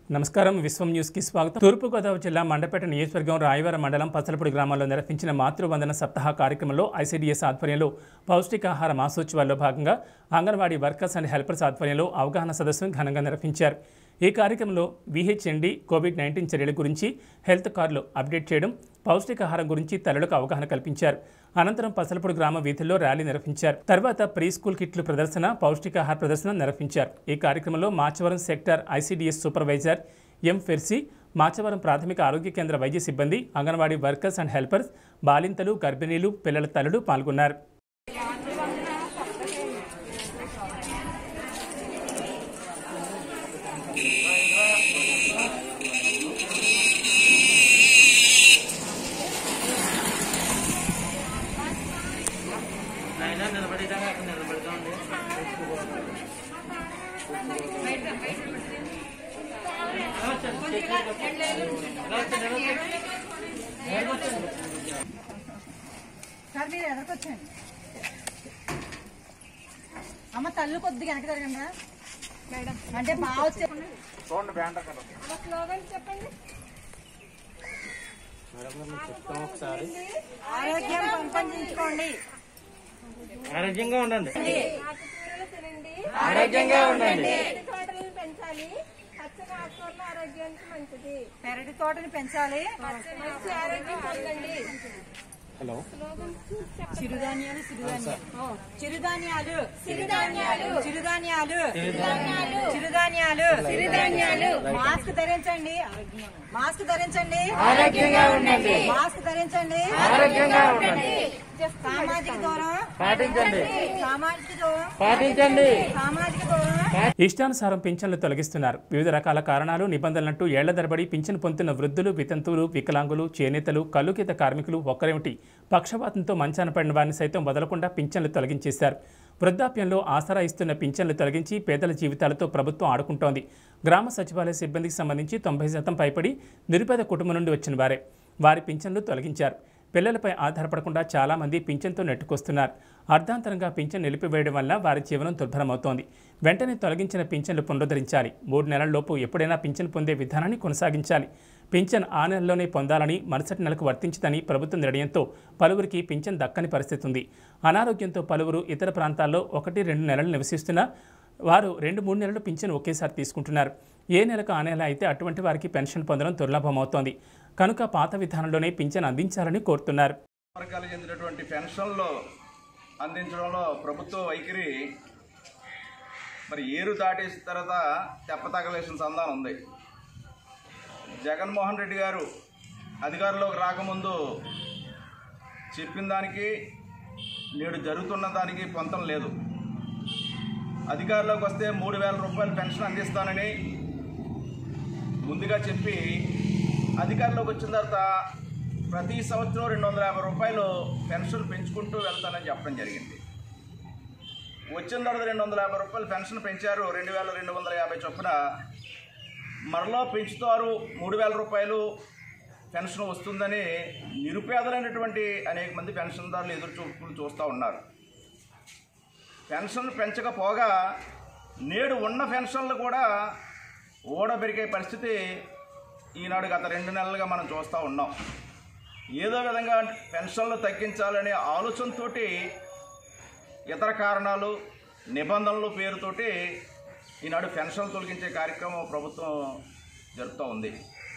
నమస్కారం విశ్వం న్యూస్కి స్వాగతం తూర్పుగోదావరి జిల్లా మండపేట నియోజకవర్గం రాయవరం మండలం పసలపూడి గ్రామాల్లో నిర్వహించిన మాతృవందన సప్తాహ కార్యక్రమంలో ఐసీడీఎస్ ఆధ్వర్యంలో పౌష్టికాహార మాసోత్సవాల్లో భాగంగా అంగన్వాడీ వర్కర్స్ అండ్ హెల్పర్స్ ఆధ్వర్యంలో అవగాహన సదస్సును ఘనంగా నిర్వహించారు ఈ కార్యక్రమంలో విహెచ్ఎండి కోవిడ్ నైన్టీన్ చర్యల గురించి హెల్త్ కార్డులు అప్డేట్ చేయడం పౌష్టికాహారం గురించి తల్లులకు అవగాహన కల్పించారు అనంతరం పసలపూడి గ్రామ వీధుల్లో ర్యాలీ నిర్వహించారు తర్వాత ప్రీ స్కూల్ కిట్లు ప్రదర్శన పౌష్టికాహార ప్రదర్శన నిర్వహించారు ఈ కార్యక్రమంలో Machavaram sector ICDS supervisor M Fersi Machavaram ప్రాథమిక ఆరోగ్య కేంద్ర వైద్య సిబ్బంది అంగన్వాడీ వర్కర్స్ అండ్ హెల్పర్స్ బాలింతలు గర్భిణీలు పిల్లల తల్లులు పాల్గొన్నారు అయినా నిలబడేదాకా అక్కడ నిలబడతా ఉండి సార్ మీరు ఎదరికొచ్చండి అమ్మ తల్లు కొద్దిగా వెనక జరగండి మేడం అంటే బాగా వచ్చే ఒకసారి ఆరోగ్యం పెంపొందించుకోండి ఆరోగ్యంగా ఉండండి ఆకుకూరలు తినండి ఆరోగ్యంగా ఉండండి అరటి తోటలను పెంచాలి పచ్చని ఆకుకూరలు ఆరోగ్యానికి మంచిది పెరటి తోటని పెంచాలి మంచి ఆరోగ్యం పొందండి హలో చిరుధాన్యాలు చిరుధాన్యాలు చిరుధాన్యాలు చిరుధాన్యాలు చిరుధాన్యాలు చిరుధాన్యాలు చిరుధాన్యాలు మాస్క్ ధరించండి మాస్క్ ధరించండి ఆరోగ్యంగా ఉండండి మాస్క్ ధరించండి ఆరోగ్యంగా ఉండండి సామాజిక దూరం పాటించండి సామాజిక దూరం పాటించండి సామాజిక దూరం ఇష్టానుసారం పింఛన్లు తొలగిస్తున్నారు వివిధ రకాల కారణాలు నిబంధనలంటూ ఏళ్ల తరబడి పింఛను పొందుతున్న వృద్ధులు వితంతువులు వికలాంగులు చేనేతలు కల్లుగీత కార్మికులు ఒక్కరేమిటి పక్షపాతంతో మంచాన పడిన వారిని సైతం వదలకుండా పింఛన్లు తొలగించేశారు వృద్ధాప్యంలో ఆసరా ఇస్తున్న పింఛన్లు తొలగించి పేదల జీవితాలతో ప్రభుత్వం ఆడుకుంటోంది గ్రామ సచివాలయ సిబ్బందికి సంబంధించి తొంభై శాతం పైపడి నిరుపేద కుటుంబం నుండి వచ్చిన వారే వారి పింఛన్లు తొలగించారు పిల్లలపై ఆధారపడకుండా చాలామంది పింఛన్తో నెట్టుకొస్తున్నారు అర్ధాంతరంగా పింఛన్ నిలిపివేయడం వల్ల వారి జీవనం దుర్భరమవుతోంది వెంటనే తొలగించిన పింఛన్లు పునరుద్ధరించాలి మూడు నెలల్లోపు ఎప్పుడైనా పింఛన్ పొందే విధానాన్ని కొనసాగించాలి పింఛన్ ఆ నెలలోనే పొందాలని మరుసటి నెలకు వర్తించదని ప్రభుత్వం నిర్ణయంతో పలువురికి పింఛన్ దక్కని పరిస్థితి ఉంది అనారోగ్యంతో పలువురు ఇతర ప్రాంతాల్లో ఒకటి రెండు నెలలు నివసిస్తున్నా వారు రెండు మూడు నెలలు పింఛన్ ఒకేసారి తీసుకుంటున్నారు ఏ నెలకు ఆ నెల అయితే అటువంటి వారికి పెన్షన్ పొందడం దుర్లభమవుతోంది కనుక పాత విధానంలోనే పింఛన్ అందించాలని కోరుతున్నారు వర్గాలు చెందినటువంటి పెన్షన్లు అందించడంలో ప్రభుత్వ వైఖరి మరి ఏరు దాటేసిన తర్వాత తెప్ప తగలేసిన సంధానం ఉంది జగన్మోహన్ రెడ్డి గారు అధికారంలోకి రాకముందు చెప్పిన దానికి నేడు జరుగుతున్న దానికి పొంతం లేదు అధికారంలోకి వస్తే మూడు వేల రూపాయలు పెన్షన్ అందిస్తానని ముందుగా చెప్పి అధికారంలోకి వచ్చిన తర్వాత ప్రతి సంవత్సరం రెండు వందల యాభై రూపాయలు పెన్షన్ పెంచుకుంటూ వెళ్తానని చెప్పడం జరిగింది వచ్చిన తర్వాత రెండు వందల యాభై రూపాయలు పెన్షన్ పెంచారు రెండు వేల రెండు వందల యాభై చొప్పున మరలో పెంచుతారు మూడు వేల రూపాయలు పెన్షన్ వస్తుందని నిరుపేదలైనటువంటి అనేక మంది పెన్షన్దారులు ఎదురు చూపులు చూస్తూ ఉన్నారు పెన్షన్ పెంచకపోగా నేడు ఉన్న పెన్షన్లు కూడా ఓడబెరిగే పరిస్థితి ఈనాడు గత రెండు నెలలుగా మనం చూస్తూ ఉన్నాం ఏదో విధంగా పెన్షన్లు తగ్గించాలనే ఆలోచనతోటి ఇతర కారణాలు నిబంధనలు పేరుతోటి ఈనాడు పెన్షన్లు తొలగించే కార్యక్రమం ప్రభుత్వం జరుపుతూ ఉంది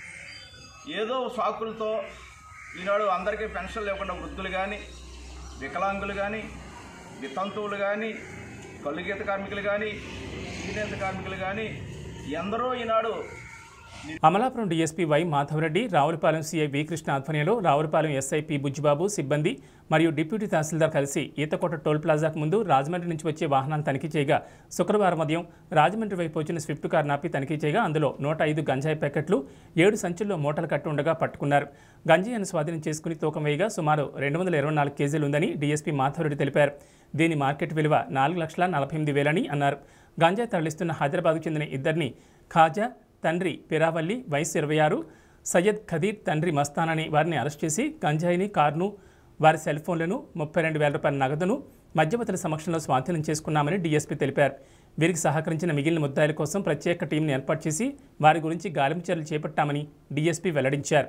ఏదో సాకులతో ఈనాడు అందరికీ పెన్షన్లు ఇవ్వకుండా వృద్ధులు కానీ వికలాంగులు కానీ వితంతువులు కానీ కల్లుగీత కార్మికులు కానీ చేనేత కార్మికులు కానీ ఎందరో ఈనాడు Amalapuram DSP Y Madhavareddy Ravulapalem CI V Krishna ఆధ్వర్యంలో రావులపాలెం ఎస్ఐపి బుజ్జిబాబు సిబ్బంది మరియు డిప్యూటీ తహసీల్దార్ కలిసి ఈతకోట టోల్ ప్లాజాకు ముందు రాజమండ్రి నుంచి వచ్చే వాహనాన్ని తనిఖీ చేయగా శుక్రవారం ఉదయం రాజమండ్రి వైపు వచ్చిన స్విఫ్ట్ కార్ నాపి తనిఖీ చేయగా అందులో నూట ఐదు గంజాయి ప్యాకెట్లు ఏడు సంచుల్లో మూటలు కట్టి ఉండగా పట్టుకున్నారు గంజాయిని స్వాధీనం చేసుకుని తూకం వేయగా సుమారు రెండు వందల ఇరవై నాలుగు కేజీలు ఉందని డీఎస్పీ మాధవరెడ్డి తెలిపారు దీని మార్కెట్ విలువ నాలుగు లక్షల నలభై ఎనిమిది వేలని అన్నారు గంజాయి తరలిస్తున్న హైదరాబాద్కు చెందిన ఇద్దరిని ఖాజా తండ్రి పిరావల్లి వయసు ఇరవై ఆరు సయ్యద్ ఖదీర్ తండ్రి మస్తాన్ అని వారిని అరెస్ట్ చేసి గంజాయిని కారును వారి సెల్ ఫోన్లను ముప్పై రెండు వేల రూపాయల నగదును మధ్యవర్తుల సమక్షంలో స్వాధీనం చేసుకున్నామని డీఎస్పీ తెలిపారు వీరికి సహకరించిన మిగిలిన ముద్దాయిల కోసం ప్రత్యేక టీంని ఏర్పాటు చేసి వారి గురించి గాలింపు చర్యలు చేపట్టామని డీఎస్పీ వెల్లడించారు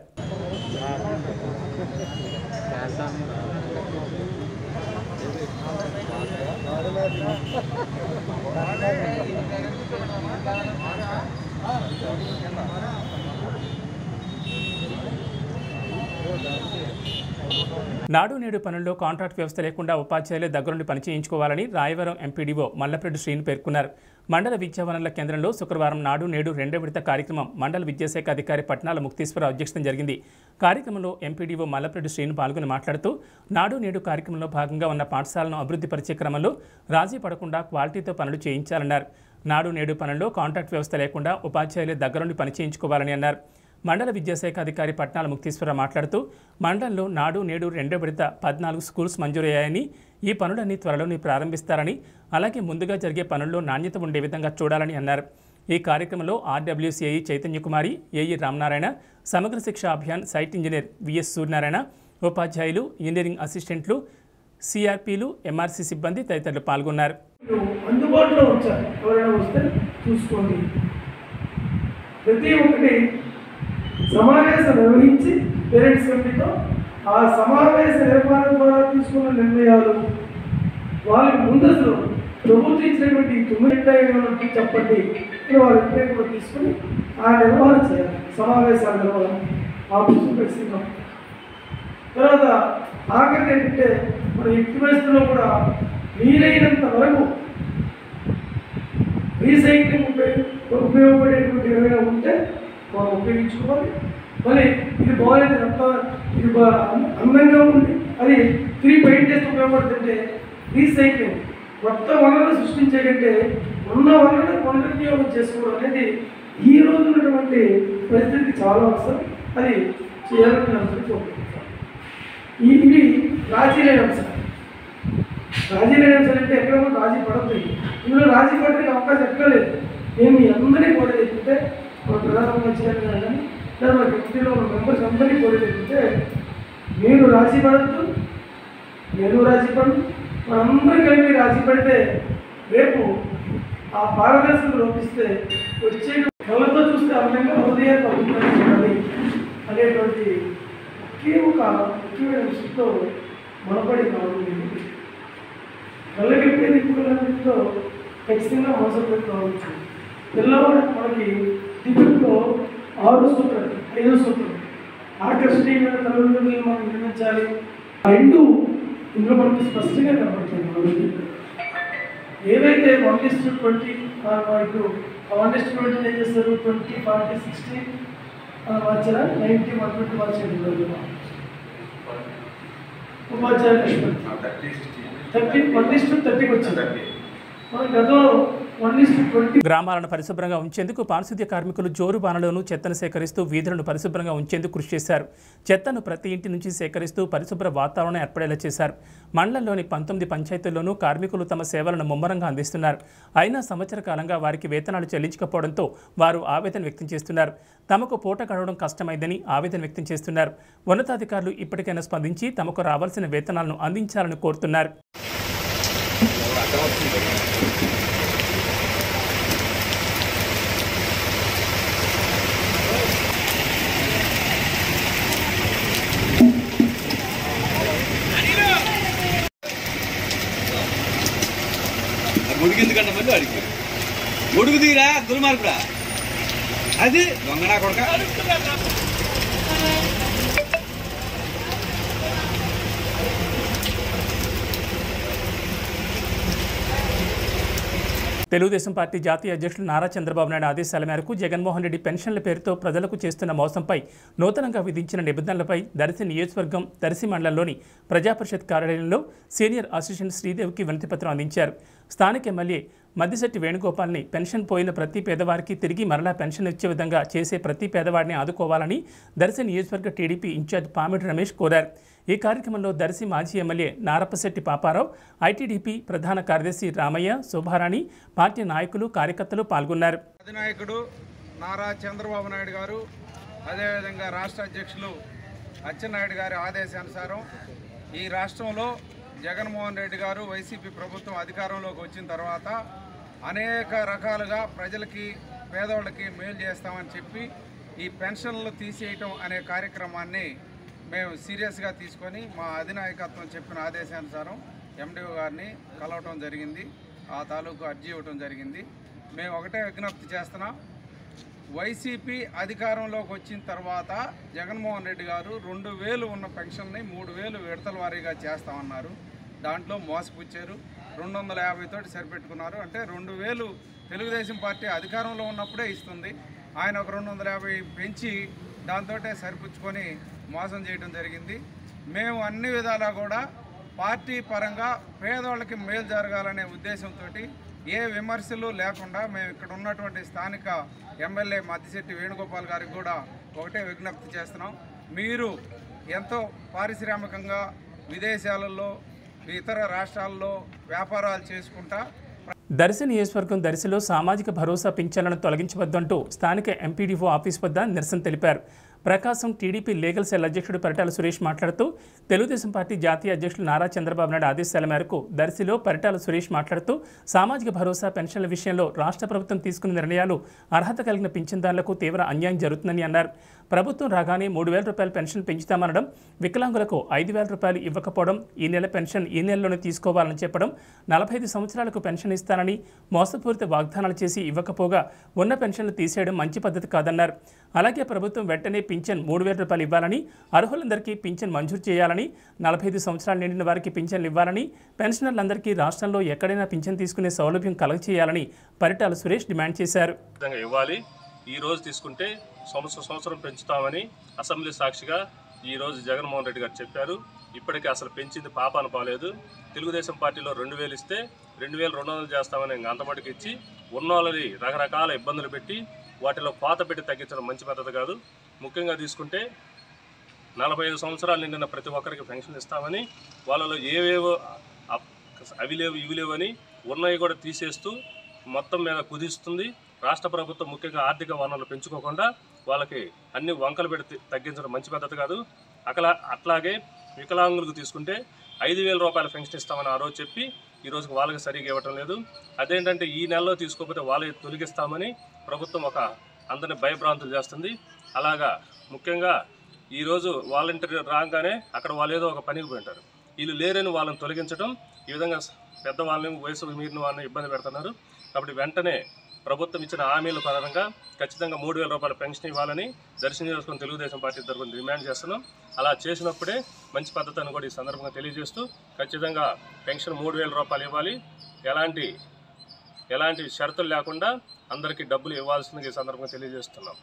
నాడు నేడు పనుల్లో కాంట్రాక్ట్ వ్యవస్థ లేకుండా ఉపాధ్యాయులే దగ్గరుండి పని చేయించుకోవాలని రాయవరం ఎంపీడీఓ మల్లపరెడ్డి శ్రీను పేర్కొన్నారు మండల విద్యా వనరుల కేంద్రంలో శుక్రవారం నాడు నేడు రెండో విడత కార్యక్రమం మండల విద్యాశాఖ అధికారి పట్నాల ముక్తీశ్వర అధ్యక్షతన జరిగింది కార్యక్రమంలో ఎంపీడీఓ మల్లపరెడ్డి శ్రీను పాల్గొని మాట్లాడుతూ నాడు నేడు కార్యక్రమంలో భాగంగా ఉన్న పాఠశాలను అభివృద్ధి పరిచే క్రమంలో రాజీ పడకుండా క్వాలిటీతో పనులు చేయించాలన్నారు నాడు నేడు పనుల్లో కాంట్రాక్ట్ వ్యవస్థ లేకుండా ఉపాధ్యాయులే దగ్గరుండి పని చేయించుకోవాలని అన్నారు మండల విద్యాశాఖ అధికారి పట్నాల ముక్తీశ్వర మాట్లాడుతూ మండలంలో నాడు నేడు రెండో విడత పద్నాలుగు స్కూల్స్ మంజూరయ్యాయని ఈ పనులన్నీ త్వరలోనే ప్రారంభిస్తారని అలాగే ముందుగా జరిగే పనుల్లో నాణ్యత ఉండే విధంగా చూడాలని అన్నారు ఈ కార్యక్రమంలో ఆర్డబ్ల్యూసీఐ చైతన్యకుమారి AE Ramanarayana Samagra Shiksha Abhiyan site engineer VS Suryanarayana ఉపాధ్యాయులు ఇంజనీరింగ్ అసిస్టెంట్లు సిఆర్పీలు ఎంఆర్సీ సిబ్బంది తదితరులు పాల్గొన్నారు మీరు అందుబాటులో ఉంచాలి ఎవరైనా వస్తే చూసుకోండి ప్రతి ఒక్కటి సమావేశం నిర్వహించి పేరెంట్స్ కమిటీతో ఆ సమావేశ నిర్వహణ ద్వారా తీసుకున్న నిర్ణయాలు వాళ్ళకి ముందస్తులో ప్రభుత్వం ఇచ్చినటువంటి తొమ్మిది నిర్ణయాలకి చెప్పండి ఇది వాళ్ళ నిర్ణయం కూడా తీసుకుని ఆ నిర్వహణ చేయాలి సమావేశాల నిర్వహణ ఆఫీసు ఖచ్చితంగా తర్వాత ఆఖరి ఏంటంటే మన ఎట్టి వయసులో కూడా వీలైనంత వరకు రీసైక్లింగ్ ఉపయోగ ఉపయోగపడేటువంటి ఏమైనా ఉంటే మనం ఉపయోగించుకోవాలి మళ్ళీ ఇది బాగాలేదు అంత ఇది బా- అం- అందంగా ఉంది అది తిరిగి పెయింట్ చేస్తే ఉపయోగపడుతుంటే రీసైక్లింగ్ కొత్త వనరులు సృష్టించే కంటే ఉన్న వనరులను పునరుద్యోగం చేసుకోవడం అనేది ఈ రోజు ఉన్నటువంటి పరిస్థితికి చాలా అవసరం అది చేయాలని నేను అనుకుంటున్నాను ఈ ఇవి రాజీ లేని అంశాలు రాజీ లేని అంశాలు అంటే ఎక్కడ కూడా రాజీ పడద్దు ఇందులో రాజీ పడడానికి అవకాశం ఎక్కడ లేదు నేను మీ అందరినీ కోరేది ఏంటంటే మన ప్రధానమంత్రి గారు కానీ లేదా మన కమిటీలో ఉన్న మెంబర్స్ అందరినీ కోరేది ఏంటంటే మీరు రాజీ పడద్దు నేను రాజీ పడదు మనందరం కలిపి రాజీ పడితే రేపు ఆ పారదర్శకత లోపిస్తే వచ్చే కళ్ళతో చూస్తే అందంగా హృదయాన్ని అభిప్రాయం ఉండాలి అనేటువంటి ఒకే ఒక ముఖ్యమైన విషయంతో మనపడి కావాలి కళ్ళకి ఎప్పుడైతే ఇప్పుడు ఖచ్చితంగా మోసం పెట్టుకోవచ్చు పిల్లవాడు మనకి దిగులో ఆరు సూత్రాలు ఐదో సూత్రం ఆకర్షణీయమైన తల్లిదండ్రులు మనం నిర్మించాలి ఆ రెండు ఇందులో మనకి స్పష్టంగా కనబడుతుంది మనకి ఏవైతే వన్ ఇస్ ట్వంటీ ఇప్పుడు వన్ ఇస్ ట్వంటీ ఏం చేస్తారు ట్వంటీ ఫార్టీ సిక్స్టీ మార్చారా నైంటీ వన్ ట్వంటీ మార్చారు ఉపాధ్యాయ థర్టీ వన్ ఇస్ టు థర్టీకి వచ్చింది మన గతంలో వన్ ఇస్ టు ట్వంటీ గ్రామాలను పరిశుభ్రంగా ఉంచేందుకు పారిశుద్ధ్య కార్మికులు జోరు బాణలోను చెత్తను సేకరిస్తూ వీధులను పరిశుభ్రంగా ఉంచేందుకు కృషి చేశారు చెత్తను ప్రతి ఇంటి నుంచి సేకరిస్తూ పరిశుభ్ర వాతావరణం ఏర్పడేలా చేశారు మండలంలోని పంతొమ్మిది పంచాయతీల్లోనూ కార్మికులు తమ సేవలను ముమ్మరంగా అందిస్తున్నారు అయినా సంవత్సర కాలంగా వారికి వేతనాలు చెల్లించకపోవడంతో వారు ఆవేదన వ్యక్తం చేస్తున్నారు తమకు పూట గడవడం కష్టమైందని ఆవేదన వ్యక్తం చేస్తున్నారు ఉన్నతాధికారులు ఇప్పటికైనా స్పందించి తమకు రావాల్సిన వేతనాలను అందించాలని కోరుతున్నారు గొడుగు ఎందుకంటే మళ్ళీ అడిగి గొడుగు తీరా దుర్మార్గుడా అది దొంగనా కొడక తెలుగుదేశం పార్టీ జాతీయ అధ్యక్షులు నారా చంద్రబాబు నాయుడు ఆదేశాల మేరకు జగన్మోహన్ రెడ్డి పెన్షన్ల పేరుతో ప్రజలకు చేస్తున్న మోసంపై నూతనంగా విధించిన నిబంధనలపై దర్శి నియోజకవర్గం దర్శి మండలంలోని ప్రజాపరిషత్ కార్యాలయంలో సీనియర్ అసిస్టెంట్ శ్రీదేవికి వినతిపత్రం అందించారు స్థానిక ఎమ్మెల్యే మద్దిశెట్టి వేణుగోపాల్ని పెన్షన్ పోయిన ప్రతి పేదవారికి తిరిగి మరలా పెన్షన్ ఇచ్చే విధంగా చేసే ప్రతి పేదవాడిని ఆదుకోవాలని దర్శి నియోజకవర్గ టీడీపీ ఇన్ఛార్జ్ పామిడి రమేష్ కోరారు ఈ కార్యక్రమంలో దర్శి మాజీ ఎమ్మెల్యే నారప్పశెట్టి పాపారావు ఐటీడీపీ ప్రధాన కార్యదర్శి రామయ్య శోభారాణి పార్టీ నాయకులు కార్యకర్తలు పాల్గొన్నారు అధినాయకుడు నారా చంద్రబాబు నాయుడు గారు అదేవిధంగా రాష్ట్ర అధ్యక్షులు అచ్చెన్నాయుడు గారి ఆదేశానుసారం ఈ రాష్ట్రంలో జగన్మోహన్ రెడ్డి గారు వైసీపీ ప్రభుత్వం అధికారంలోకి వచ్చిన తర్వాత అనేక రకాలుగా ప్రజలకి పేదవాళ్ళకి మేలు చేస్తామని చెప్పి ఈ పెన్షన్లు తీసేయటం అనే కార్యక్రమాన్ని మేము సీరియస్గా తీసుకొని మా అధినాయకత్వం చెప్పిన ఆదేశానుసారం ఎండిఓ గారిని కలవటం జరిగింది ఆ తాలూకు అర్జీ ఇవ్వటం జరిగింది మేము ఒకటే విజ్ఞప్తి చేస్తున్నాం వైసీపీ అధికారంలోకి వచ్చిన తర్వాత జగన్మోహన్ రెడ్డి గారు రెండు వేలు ఉన్న పెన్షన్ని మూడు వేలు విడతల వారీగా చేస్తామన్నారు దాంట్లో మోసపుచ్చారు రెండు వందల యాభై తోటి సరిపెట్టుకున్నారు అంటే రెండు వేలు తెలుగుదేశం పార్టీ అధికారంలో ఉన్నప్పుడే ఇస్తుంది ఆయన ఒక రెండు వందల యాభై పెంచి దాంతో సరిపుచ్చుకొని మోసం చేయడం జరిగింది మేము అన్ని విధాలా కూడా పార్టీ పరంగా పేదవాళ్ళకి మేలు జరగాలనే ఉద్దేశంతో ఏ విమర్శలు లేకుండా మేము ఇక్కడ ఉన్నటువంటి స్థానిక ఎమ్మెల్యే మద్దిశెట్టి వేణుగోపాల్ గారికి కూడా ఒకటే విజ్ఞప్తి చేస్తున్నాం మీరు ఎంతో పారిశ్రామికంగా విదేశాలలో ఇతర రాష్ట్రాల్లో వ్యాపారాలు చేసుకుంటా దర్శి నియోజకవర్గం దర్శిలో సామాజిక భరోసా పింఛన్లను తొలగించవద్దంటూ స్థానిక ఎంపీడీఓ ఆఫీస్ వద్ద నిరసన తెలిపారు ప్రకాశం టీడీపీ లీగల్ సెల్ అధ్యక్షుడు పరిటాల సురేష్ మాట్లాడుతూ తెలుగుదేశం పార్టీ జాతీయ అధ్యక్షులు నారా చంద్రబాబు నాయుడు ఆదేశాల మేరకు దర్శిలో పరిటాల సురేష్ మాట్లాడుతూ సామాజిక భరోసా పెన్షన్ల విషయంలో రాష్ట్ర ప్రభుత్వం తీసుకున్న నిర్ణయాలు అర్హత కలిగిన పింఛన్దారులకు తీవ్ర అన్యాయం జరుగుతుందని అన్నారు ప్రభుత్వం రాగానే మూడు వేల రూపాయల పెన్షన్ పెంచుతామనడం వికలాంగులకు ఐదు వేల రూపాయలు ఇవ్వకపోవడం ఈ నెల పెన్షన్ ఈ నెలలోనే తీసుకోవాలని చెప్పడం నలభై ఐదు సంవత్సరాలకు పెన్షన్ ఇస్తానని మోసపూరిత వాగ్దానాలు చేసి ఇవ్వకపోగా ఉన్న పెన్షన్లు తీసేయడం మంచి పద్ధతి కాదన్నారు అలాగే ప్రభుత్వం వెంటనే పింఛన్ మూడు వేల రూపాయలు ఇవ్వాలని అర్హులందరికీ పింఛన్ మంజూరు చేయాలని నలభై ఐదు సంవత్సరాలు నిండిన వారికి పింఛన్లు ఇవ్వాలని పెన్షనర్లందరికీ రాష్ట్రంలో ఎక్కడైనా పింఛన్ తీసుకునే సౌలభ్యం కలగచేయాలని పరిటాల సురేష్ డిమాండ్ చేశారు విధంగా ఇవ్వాలి ఈ రోజు తీసుకుంటే సంవత్సరం సంవత్సరం పెంచుతామని అసెంబ్లీ సాక్షిగా ఈ రోజు జగన్మోహన్ రెడ్డి గారు చెప్పారు ఇప్పటికే అసలు పెంచింది పాపాన పాలేదు తెలుగుదేశం పార్టీలో రెండు వేలు ఇస్తే రెండు వేలు రెండు వందలు చేస్తామని ఇంక అంతమటుకు ఇచ్చి ఉన్న వాళ్ళని రకరకాల ఇబ్బందులు పెట్టి వాటిలో పాత పెట్టి తగ్గించడం మంచి పద్ధతి కాదు ముఖ్యంగా తీసుకుంటే నలభై ఐదు సంవత్సరాలు నిండిన ప్రతి ఒక్కరికి పెన్షన్ ఇస్తామని వాళ్ళలో ఏవేవో అప్- అవి లేవు ఇవి లేవని ఉన్నవి కూడా తీసేస్తూ మొత్తం మీద కుదిస్తుంది రాష్ట్ర ప్రభుత్వం ముఖ్యంగా ఆర్థిక వనరులు పెంచుకోకుండా వాళ్ళకి అన్ని వంకలు పెట్టి తగ్గించడం మంచి పద్ధతి కాదు అకలా అట్లాగే వికలాంగులకు తీసుకుంటే ఐదు వేల రూపాయల పెన్షన్ ఇస్తామని ఆ రోజు చెప్పి ఈ రోజుకి వాళ్ళకి సరిగా ఇవ్వటం లేదు అదేంటంటే ఈ నెలలో తీసుకోకపోతే వాళ్ళకి తొలగిస్తామని ప్రభుత్వం ఒక అందరిని భయభ్రాంతులు చేస్తుంది అలాగా ముఖ్యంగా ఈరోజు వాలంటీర్ రాగానే అక్కడ వాళ్ళు ఏదో ఒక పనికి పోయింటారు వీళ్ళు లేరని వాళ్ళని తొలగించడం ఈ విధంగా పెద్ద వాళ్ళని వయసు మీరిన వాళ్ళని ఇబ్బంది పెడుతున్నారు కాబట్టి వెంటనే ప్రభుత్వం ఇచ్చిన హామీల పరంగా ఖచ్చితంగా మూడు వేల రూపాయల పెన్షన్ ఇవ్వాలని దర్శనం చేసుకుని తెలుగుదేశం పార్టీ తరఫున డిమాండ్ చేస్తున్నాం అలా చేసినప్పుడే మంచి పద్ధతి అని కూడా ఈ సందర్భంగా తెలియజేస్తూ ఖచ్చితంగా పెన్షన్ మూడు వేల రూపాయలు ఇవ్వాలి ఎలాంటి ఎలాంటి షరతులు లేకుండా అందరికీ డబ్బులు ఇవ్వాల్సిందిగా ఈ సందర్భంగా తెలియజేస్తున్నాం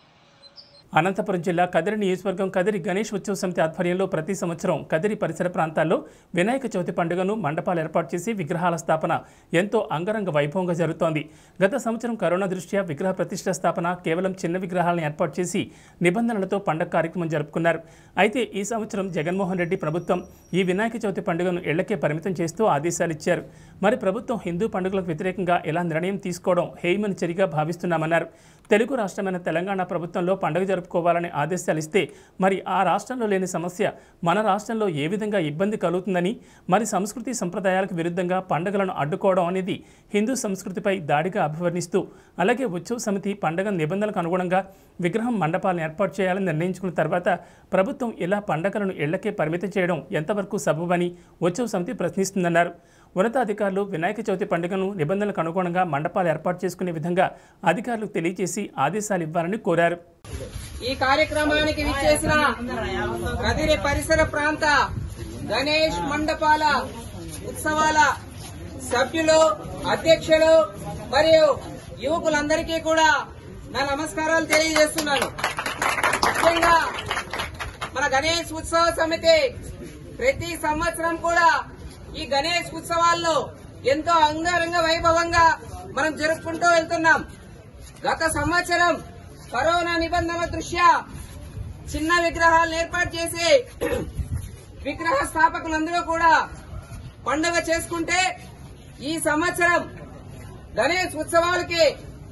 అనంతపురం జిల్లా కదిరి నియోజకవర్గం కదిరి గణేష్ ఉత్సవ సమితి ఆధ్వర్యంలో ప్రతి సంవత్సరం కదిరి పరిసర ప్రాంతాల్లో వినాయక చవితి పండుగను మండపాలు ఏర్పాటు చేసి విగ్రహాల స్థాపన ఎంతో అంగరంగ వైభవంగా జరుగుతోంది గత సంవత్సరం కరోనా దృష్ట్యా విగ్రహ ప్రతిష్ట స్థాపన కేవలం చిన్న విగ్రహాలను ఏర్పాటు చేసి నిబంధనలతో పండగ కార్యక్రమం జరుపుకున్నారు అయితే ఈ సంవత్సరం జగన్మోహన్ రెడ్డి ప్రభుత్వం ఈ వినాయక చవితి పండుగను ఇళ్లకే పరిమితం చేస్తూ ఆదేశాలు ఇచ్చారు మరి ప్రభుత్వం హిందూ పండుగలకు వ్యతిరేకంగా ఎలా నిర్ణయం తీసుకోవడం హేయమని చర్యగా భావిస్తున్నామన్నారు తెలుగు రాష్ట్రమైన తెలంగాణ ప్రభుత్వంలో పండుగ జరుపుకోవాలని ఆదేశాలు ఇస్తే మరి ఆ రాష్ట్రంలో లేని సమస్య మన రాష్ట్రంలో ఏ విధంగా ఇబ్బంది కలుగుతుందని మరి సంస్కృతి సంప్రదాయాలకు విరుద్ధంగా పండుగలను అడ్డుకోవడం అనేది హిందూ సంస్కృతిపై దాడిగా అభివర్ణిస్తూ అలాగే ఉత్సవ సమితి పండుగ నిబంధనలకు అనుగుణంగా విగ్రహం మండపాలను ఏర్పాటు చేయాలని నిర్ణయించుకున్న తర్వాత ప్రభుత్వం ఇలా పండుగలను ఇళ్లకే పరిమితం చేయడం ఎంతవరకు సబబని ఉత్సవ సమితి ప్రశ్నిస్తుందన్నారు ఉన్నతాధికారులు వినాయక చవితి పండుగను నిబంధనలకు అనుగుణంగా మండపాలు ఏర్పాటు చేసుకునే విధంగా అధికారులకు తెలియజేసి ఆదేశాలు ఇవ్వాలని కోరారు ఈ కార్యక్రమానికి విచ్చేసిన కదిరి పరిసర ప్రాంత గణేష్ మండపాల ఉత్సవాల సభ్యులు అధ్యక్షులు మరియు యువకులందరికీ కూడా నా నమస్కారాలు తెలియజేస్తున్నాను ముఖ్యంగా మన గణేష్ ఉత్సవ సమితి ప్రతి సంవత్సరం కూడా ఈ గణేష్ ఉత్సవాల్లో ఎంతో అంగరంగ వైభవంగా మనం జరుపుకుంటూ వెళ్తున్నాం గత సంవత్సరం కరోనా నిబంధనల దృష్ట్యా చిన్న విగ్రహాలను ఏర్పాటు చేసి విగ్రహ స్థాపకులందరూ కూడా పండుగ చేసుకుంటే ఈ సంవత్సరం గణేష్ ఉత్సవాలకి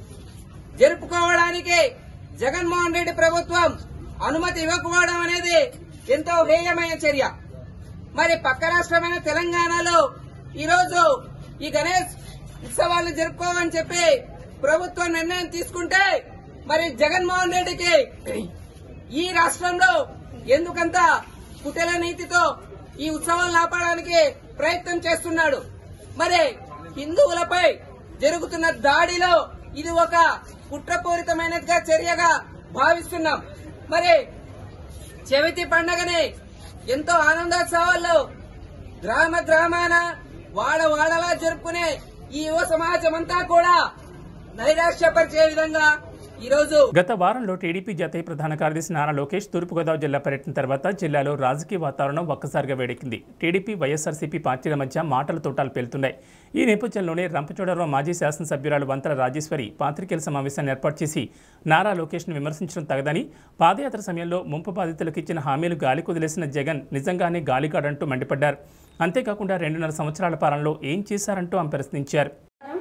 జరుపుకోవడానికి జగన్మోహన్ రెడ్డి ప్రభుత్వం అనుమతి ఇవ్వకపోవడం అనేది ఎంతో హేయమైన చర్య మరి పక్క రాష్ట్రమైన తెలంగాణలో ఈరోజు ఈ గణేష్ ఉత్సవాలను జరుపుకోమని చెప్పి ప్రభుత్వం నిర్ణయం తీసుకుంటే మరి జగన్మోహన్ రెడ్డికి ఈ రాష్ట్రంలో ఎందుకంత కుటిల నీతితో ఈ ఉత్సవాలను ఆపడానికి ప్రయత్నం చేస్తున్నాడు మరి హిందువులపై జరుగుతున్న దాడిలో ఇది ఒక కుట్రపూరితమైనదిగా చర్యగా భావిస్తున్నాం మరి చెవితి పండగని ఎంతో ఆనందోత్సవాల్లో గ్రామ గ్రామాన వాడ వాడలా జరుపుకునే ఈ యువ సమాజం అంతా కూడా నైరాశ్యపరిచే విధంగా ఈరోజు గత వారంలో టీడీపీ జాతీయ ప్రధాన కార్యదర్శి నారా లోకేష్ తూర్పుగోదావరి జిల్లా పర్యటన తర్వాత జిల్లాలో రాజకీయ వాతావరణం ఒక్కసారిగా వేడెక్కింది టీడీపీ వైఎస్ఆర్సీపీ పార్టీల మధ్య మాటల తోటాలు పేలుతున్నాయి ఈ నేపథ్యంలోనే రంపచోడవరం మాజీ శాసనసభ్యురాలు వంతల రాజేశ్వరి పాత్రికేయుల సమావేశాన్ని ఏర్పాటు చేసి నారా లోకేష్ను విమర్శించడం తగదని పాదయాత్ర సమయంలో ముంపు బాధితులకు ఇచ్చిన హామీలు గాలి కుదిలేసిన జగన్ నిజంగానే గాలిగాడంటూ మండిపడ్డారు అంతేకాకుండా రెండున్నర సంవత్సరాల పాలనలో ఏం చేశారంటూ ఆమె ప్రశ్నించారు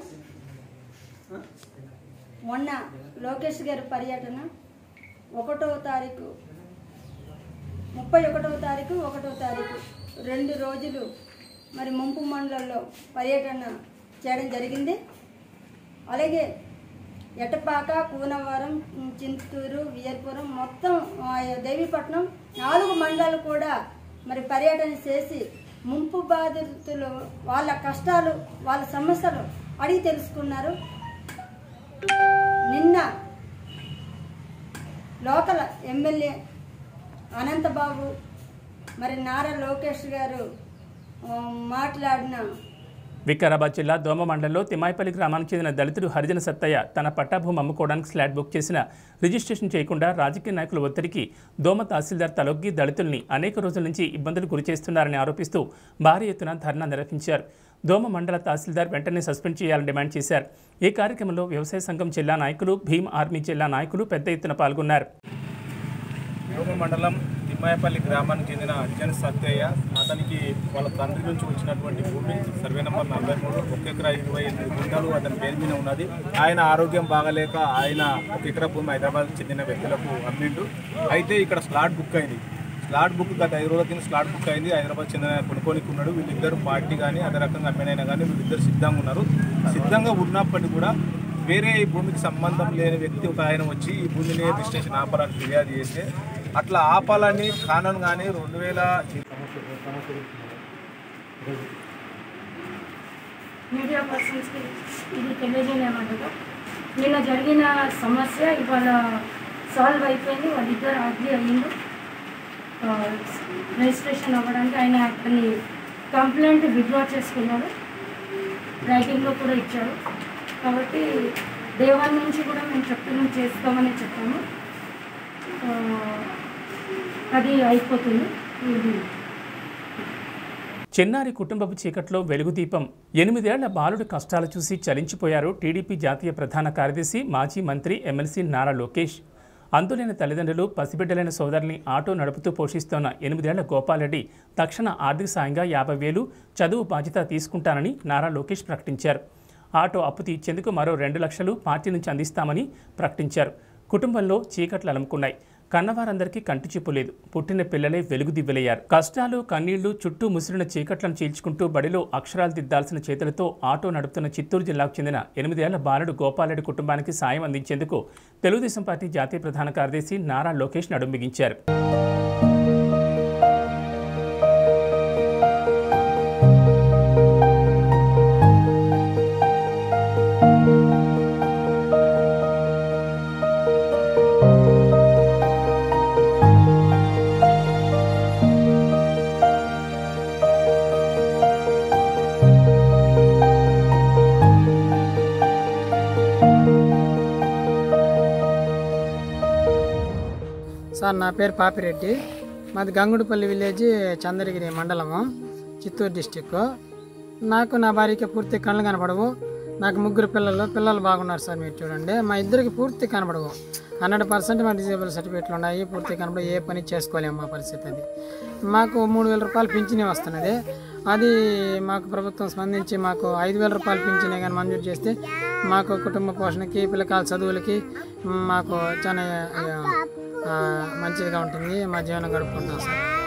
మొన్న లోకేష్ గారి పర్యటన ఒకటవ తారీఖు ముప్పై ఒకటవ తారీఖు ఒకటవ తారీఖు రెండు రోజులు మరి ముంపు మండలంలో పర్యటన చేయడం జరిగింది అలాగే ఎటపాక కూనవరం చింతూరు వియర్పురం మొత్తం ఆ, దేవీపట్నం నాలుగు మండలాలు కూడా మరి పర్యటన చేసి ముంపు బాధితులు వాళ్ళ కష్టాలు వాళ్ళ సమస్యలు అడిగి తెలుసుకున్నారు నిన్న లోకల్ ఎమ్మెల్యే అనంతబాబు మరి నారా లోకేష్ గారు ఆ, మాట్లాడిన వికారాబాద్ జిల్లా దోమ మండలంలో తిమాయిపల్లి గ్రామానికి చెందిన దళితుడు హరిజన సత్తయ్య తన పట్టాభూమి అమ్ముకోవడానికి స్లాట్ బుక్ చేసిన రిజిస్ట్రేషన్ చేయకుండా రాజకీయ నాయకుల ఒత్తిడికి దోమ తహసీల్దార్ తలొగ్గి దళితుల్ని అనేక రోజుల నుంచి ఇబ్బందులు గురిచేస్తున్నారని ఆరోపిస్తూ భారీ ఎత్తున ధర్నా నిర్వహించారు దోమ మండల తహసీల్దార్ వెంటనే సస్పెండ్ చేయాలని డిమాండ్ చేశారు ఈ కార్యక్రమంలో వ్యవసాయ సంఘం జిల్లా నాయకులు భీమ్ ఆర్మీ జిల్లా నాయకులు పెద్ద ఎత్తున పాల్గొన్నారు యోగ మండలం తిమ్మాయపల్లి గ్రామానికి చెందిన అర్జన్ సత్యయ్య అతనికి వాళ్ళ తండ్రి నుంచి వచ్చినటువంటి భూమి సర్వే నెంబర్ నలభై మూడు ఒక ఎకరా ఇరవై ఎనిమిది గుంటలు అతని పేరు మీద ఉన్నది ఆయన ఆరోగ్యం బాగలేక ఆయన ఒక ఎకరా భూమి హైదరాబాద్ చెందిన వ్యక్తులకు అమ్మిండు అయితే ఇక్కడ స్లాట్ బుక్ అయింది స్లాట్ బుక్ గత ఐదు రోజుల కింద స్లాట్ బుక్ అయింది హైదరాబాద్ చెందిన కొనుక్కోనికి ఉన్నాడు వీళ్ళిద్దరు పార్టీ కానీ అదే రకంగా అమ్మినైనా కానీ వీళ్ళిద్దరు సిద్ధంగా ఉన్నారు సిద్ధంగా ఉన్నప్పటికీ కూడా వేరే ఈ భూమికి సంబంధం లేని వ్యక్తి ఒక ఆయన వచ్చి ఈ భూమిని రిజిస్ట్రేషన్ ఆపాలని ఫిర్యాదు చేస్తే అట్లా ఆపాలని కానూన్ కానీ రెండు వేల మీడియా పర్సన్స్కి ఇది తెలియజేయలేమంటారు నిన్న జరిగిన సమస్య ఇవాళ సాల్వ్ అయిపోయింది వాళ్ళిద్దరు అగ్రి అయ్యిండు ఆ, రిజిస్ట్రేషన్ అవ్వడానికి ఆయన అతని కంప్లైంట్ విత్డ్రా చేసుకున్నాడు రైటింగ్లో కూడా ఇచ్చాడు కాబట్టి దేవాల నుంచి కూడా మేము చెప్తున్నాం చేస్తామని చెప్పాము ఆ, అది అయిపోతుంది ఇది చిన్నారి కుటుంబపు చీకట్లో వెలుగుదీపం ఎనిమిదేళ్ల బాలుడి కష్టాలు చూసి చలించిపోయారు టీడీపీ జాతీయ ప్రధాన కార్యదర్శి మాజీ మంత్రి ఎమ్మెల్సీ నారా లోకేష్ అందులేని తల్లిదండ్రులు పసిబిడ్డలైన సోదరుని ఆటో నడుపుతూ పోషిస్తోన్న ఎనిమిదేళ్ల గోపాలరెడ్డి తక్షణ ఆర్థిక సాయంగా యాభై వేలు చదువు బాధ్యత తీసుకుంటానని నారా లోకేష్ ప్రకటించారు ఆటో అప్పు తీర్చేందుకు మరో రెండు లక్షలు పార్టీ నుంచి అందిస్తామని ప్రకటించారు కుటుంబంలో చీకట్లు అలుముకున్నాయి కన్నవారందరికీ కంటి చూపు లేదు పుట్టిన పిల్లలే వెలుగు దివ్వెలయ్యారు కష్టాలు కన్నీళ్లు చుట్టూ ముసిరిన చీకట్లను చీల్చుకుంటూ బడిలో అక్షరాలు దిద్దాల్సిన చేతులతో ఆటో నడుపుతున్న చిత్తూరు జిల్లాకు చెందిన ఎనిమిదేళ్ల బాలుడు గోపాలరెడ్డి కుటుంబానికి సాయం అందించేందుకు తెలుగుదేశం పార్టీ జాతీయ ప్రధాన కార్యదర్శి నారా లోకేష్ నడుం బిగించారు సార్ నా పేరు పాపిరెడ్డి మాది గంగుడిపల్లి విలేజ్ చంద్రగిరి మండలము చిత్తూరు డిస్టిక్ నాకు నా భార్యకి పూర్తి కళ్ళు కనపడవు నాకు ముగ్గురు పిల్లలు పిల్లలు బాగున్నారు సార్ మీరు చూడండి మా ఇద్దరికి పూర్తి కనపడవు హండ్రెడ్ పర్సెంట్ మా డిజేబుల్ సర్టిఫికేట్లు ఉన్నాయి పూర్తి కనపడ ఏ పని చేసుకోలేము మా పరిస్థితి అది మాకు మూడు వేల రూపాయలు పింఛనే వస్తున్నది అది మాకు ప్రభుత్వం స్పందించి మాకు ఐదు వేల రూపాయలు పింఛనే కానీ మంజూరు చేస్తే మాకు కుటుంబ పోషణకి పిల్లకాయల చదువులకి మాకు చాలా ఆ, మంచిదిగా ఉంటుంది మా జీవనం గడుపుకుంటాం సార్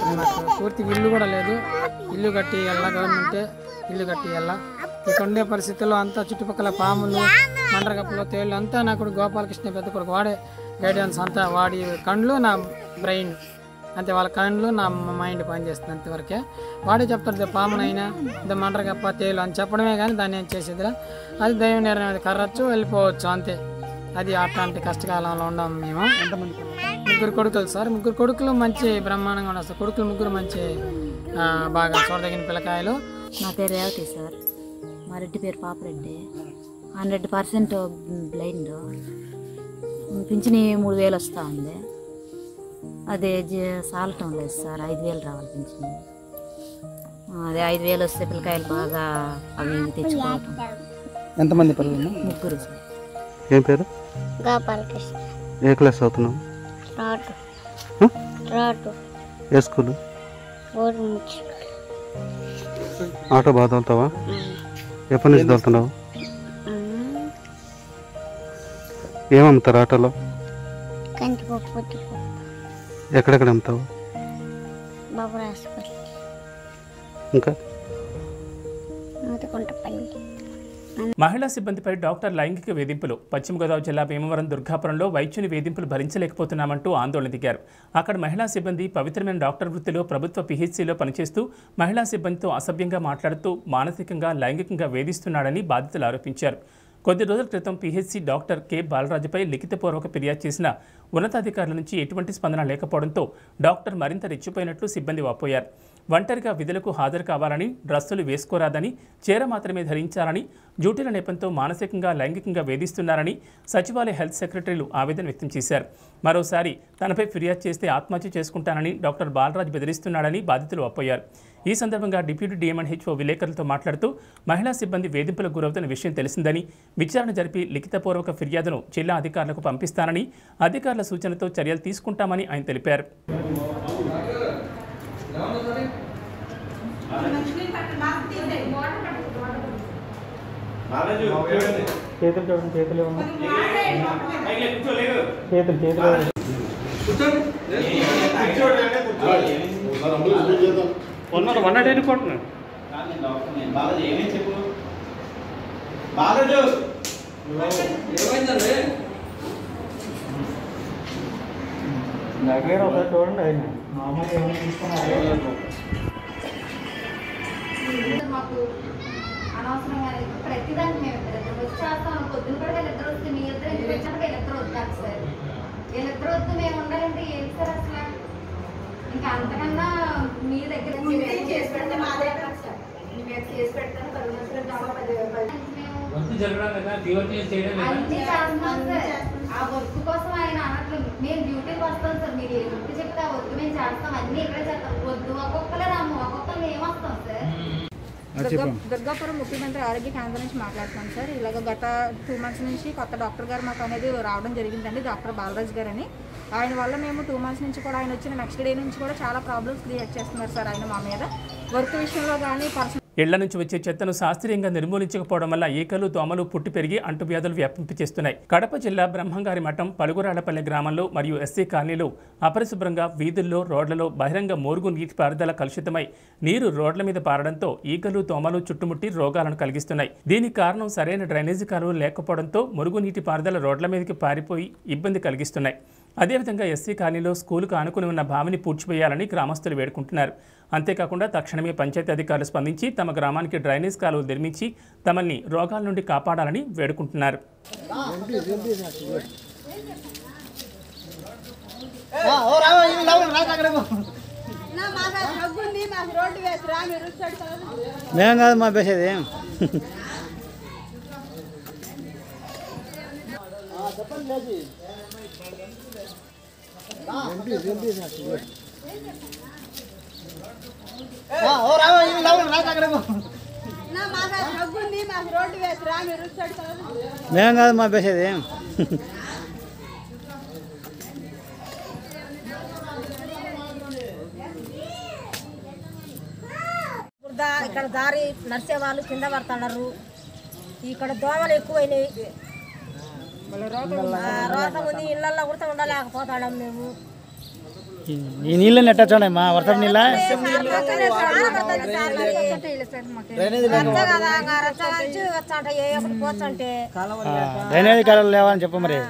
నాకు పూర్తిగా ఇల్లు కూడా లేదు ఇల్లు కట్టి వెళ్ళా గవర్నమెంటే ఇల్లు కట్టి వెళ్ళా ఇక్కడ ఉండే పరిస్థితుల్లో అంతా చుట్టుపక్కల పాములు మండరగప్పులు తేళ్ళు అంతా నా కొడుకు గోపాలకృష్ణ పెద్ద కొడుకు వాడే గైడెన్స్ అంతా వాడి కండ్లు నా బ్రెయిన్ అంతే వాళ్ళ కళ్ళు నా మైండ్ పనిచేస్తుంది అంతవరకే వాడే చెప్తాడు "ఇదో పామునైనా ఇది మండరగప్ప తేలు అని చెప్పడమే కానీ దాన్ని ఏం చేసేదిలా అది దైవ నిర్ణయం అది కర్రచ్చు వెళ్ళిపోవచ్చు అంతే అది అట్లాంటి కష్టకాలంలో ఉన్నాం మేము ముగ్గురు కొడుకులు సార్ ముగ్గురు కొడుకులు మంచి బ్రహ్మాండంగా ఉన్నారు సార్ కొడుకులు ముగ్గురు మంచి ఆ, బాగా చూడదగిన పిల్లకాయలు నా పేరు రేవతి సార్ మా రెడ్డి పేరు పాపరెడ్డి హండ్రెడ్ పర్సెంట్ బ్లైండ్ పింఛని మూడు వేలు వస్తూ ఉంది అదే జ- సాలటం లేదు సార్ ఐదు వేలు రావాలి పింఛని అదే ఐదు వేలు వస్తే పిల్లకాయలు బాగా అవి ఇవి తెచ్చుకోవటం ఎంతమంది పిల్లలు ముగ్గురు సార్ ఏం పేరు గోపాలకృష్ణ ఏ క్లాస్ చదువుతున్నావు రాటు హ? రాటు ఏ స్కూల్ ఊరు ముచ్చు ఆటో బాగా తోలుతావా ఎప్పటి నుంచి తోలుతున్నావు ఏమమ్ముతారు ఆటోలో కందిపప్పు పప్పు ఎక్కడెక్కడ అమ్ముతావు బాబు హాస్పిటల్ ఇంకా నూతకుంటపల్లి మహిళా సిబ్బందిపై డాక్టర్ లైంగిక వేధింపులు పశ్చిమ గోదావరి జిల్లా భీమవరం దుర్గాపురంలో వైద్యుని వేధింపులు భరించలేకపోతున్నామంటూ ఆందోళన దిగారు అక్కడ మహిళా సిబ్బంది పవిత్రమైన డాక్టర్ వృత్తిలో ప్రభుత్వ పిహెచ్సిలో పనిచేస్తూ మహిళా సిబ్బందితో అసభ్యంగా మాట్లాడుతూ మానసికంగా లైంగికంగా వేధిస్తున్నాడని బాధితులు ఆరోపించారు కొద్ది రోజుల క్రితం పిహెచ్సి డాక్టర్ కె బాలరాజుపై లిఖితపూర్వక ఫిర్యాదు చేసిన ఉన్నతాధికారుల నుంచి ఎటువంటి స్పందన లేకపోవడంతో డాక్టర్ మరింత రెచ్చిపోయినట్లు సిబ్బంది వాపోయారు ఒంటరిగా విధులకు హాజరు కావాలని డ్రస్సులు వేసుకోరాదని చీర మాత్రమే ధరించాలని డ్యూటీల నేపంతో మానసికంగా లైంగికంగా వేధిస్తున్నారని సచివాలయ హెల్త్ సెక్రటరీలు ఆవేదన వ్యక్తం చేశారు మరోసారి తనపై ఫిర్యాదు చేస్తే ఆత్మహత్య చేసుకుంటానని డాక్టర్ బాలరాజ్ బెదిరిస్తున్నాడని బాధితులు అప్పయ్యారు ఈ సందర్భంగా డిప్యూటీ డిఎంఎన్హెచ్ఓ విలేకరులతో మాట్లాడుతూ మహిళా సిబ్బంది వేధింపులకు గురవుతున్న విషయం తెలిసిందని విచారణ జరిపి లిఖితపూర్వక ఫిర్యాదును జిల్లా అధికారులకు పంపిస్తానని అధికారుల సూచనతో చర్యలు తీసుకుంటామని ఆయన తెలిపారు చేతులు చూడండి చేతులు ఇవ్వండి. చేతులు చేతులు ఇవ్వండి. ఉన్నాడు వన్ నాట్ ఎయిట్ కొట్టున్నాడు దగ్గర ఒకసారి చూడండి ఆయన మామూలుగా ఏమైనా తీసుకున్నా మాకు అనవసరంగా ప్రతిదానికి మేము ఇద్దరు వచ్చి చేస్తాం పొద్దున కూడా వీళ్ళిద్దరు వస్తే మీ ఇద్దరు ఇంటికి వచ్చినప్పుడు వీళ్ళిద్దరు వద్దారు సార్ వీళ్ళిద్దరు వద్దు మేము ఉండాలంటే ఏంటి సార్ అసలు ఇంకా అంతకన్నా మీ దగ్గర మీరు చేసి పెడితే మా దగ్గర సార్ మేము చేసి పెడతాను పది మందిలో జమా పది పది మేము వర్క్ జరగడం లేదా డివోటీ చేయడం లేదా అన్ని చేస్తున్నాం సార్ ఆ వర్క్ కోసం ఆయన అనట్లేదు మేము డ్యూటీకి వస్తాం సార్ మీరు ఏ వర్క్ చెప్తే ఆ వర్క్ మేము చేస్తాం అన్ని ఇక్కడే చేస్తాం వద్దు ఒక్కొక్కరే రాము ఒక్కొక్కరు మేము వస్తాం సార్ దుర్గా దుర్గాపురం ముఖ్యమంత్రి ఆరోగ్య కేంద్రం నుంచి మాట్లాడుతున్నాను సార్ ఇలాగ గత టూ మంత్స్ నుంచి కొత్త డాక్టర్ గారు మాకు అనేది రావడం జరిగిందండి డాక్టర్ బాలరాజ్ గారు అని ఆయన వల్ల మేము టూ మంత్స్ నుంచి కూడా ఆయన వచ్చిన నెక్స్ట్ డే నుంచి కూడా చాలా ప్రాబ్లమ్స్ క్రియేట్ చేస్తున్నారు సార్ ఆయన మా మీద వర్క్ విషయంలో కానీ పర్సనల్ ఇళ్ల నుంచి వచ్చే చెత్తను శాస్త్రీయంగా నిర్మూలించకపోవడం వల్ల ఈకలు దోమలు పుట్టి పెరిగి అంటువ్యాధులు వ్యాపింప చేస్తున్నాయి కడప జిల్లా బ్రహ్మంగారి మఠం పలుగురాళ్లపల్లి గ్రామంలో మరియు ఎస్సీ కాలనీలో అపరిశుభ్రంగా వీధుల్లో రోడ్లలో బహిరంగ మోరుగు నీటి పారుదల కలుషితమై నీరు రోడ్ల మీద పారడంతో ఈకలు దోమలు చుట్టుముట్టి రోగాలను కలిగిస్తున్నాయి దీనికి కారణం సరైన డ్రైనేజీ కాలువలు లేకపోవడంతో మురుగునీటి పారుదల రోడ్ల మీదకి పారిపోయి ఇబ్బంది కలిగిస్తున్నాయి అదేవిధంగా ఎస్సీ కాలనీలో స్కూలుకు ఆనుకుని ఉన్న బావిని పూడ్చివేయాలని గ్రామస్తులు వేడుకుంటున్నారు అంతేకాకుండా తక్షణమే పంచాయతీ అధికారులు స్పందించి తమ గ్రామానికి డ్రైనేజ్ కాలువలు నిర్మించి తమల్ని రోగాల నుండి కాపాడాలని వేడుకుంటున్నారు మేము కాదు మా బేసేది మేము కాదు మా బేసేది ఇప్పుడు దా- ఇక్కడ దారి నడిచే వాళ్ళు కింద పడుతున్నారు ఇక్కడ దోమలు ఎక్కువైనాయి ఆ, రోగం ఉంది ఇళ్ళల్లో కూడా ఉండలేకపోతున్నాం మేము ఈ నీళ్ళు నెట్టా చూడండి మా వర్షం నీళ్ళ డ్రైనేజ్ కాలువలు లేవని చెప్పు మరి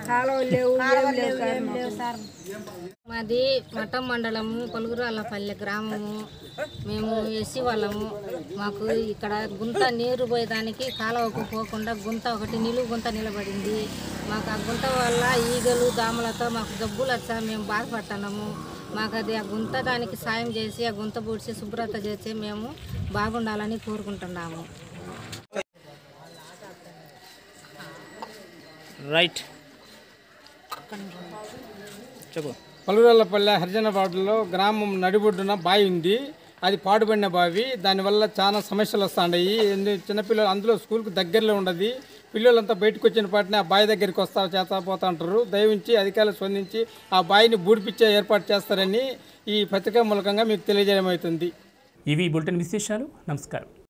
మాది మఠం మండలము పలుగురాలపల్లె గ్రామము మేము ఎస్సీ వాళ్ళము మాకు ఇక్కడ గుంత నీరు పోయేదానికి కాలువకు పోకుండా గుంత ఒకటి నిలువు గుంత నిలబడింది మాకు ఆ గుంత వల్ల ఈగలు దాములతో మాకు జబ్బులు వచ్చా మేము బాధపడుతున్నాము మాకు అది ఆ గుంత దానికి సాయం చేసి ఆ గుంత పూడ్చి శుభ్రత చేసి మేము బాగుండాలని కోరుకుంటున్నాము రైట్ చెప్పు పలుగురల్లపల్లె హరిజనపాడులో గ్రామం నడిబొడ్డున బావి ఉంది అది పాడుపడిన బావి దానివల్ల చాలా సమస్యలు వస్తున్నాయి ఎందు చిన్నపిల్లలు అందులో స్కూల్కి దగ్గరలో ఉండదు పిల్లలంతా బయటకు వచ్చిన పాటిని ఆ బావి దగ్గరికి వస్తా చేస్తా పోతా అంటారు దయవుంచి అధికారులు స్పందించి ఆ బావిని బూడిపిచ్చే ఏర్పాటు చేస్తారని ఈ పత్రికా మూలకంగా మీకు తెలియజేయడం అవుతుంది ఇవి బులెటిన్ విశేషాలు నమస్కారం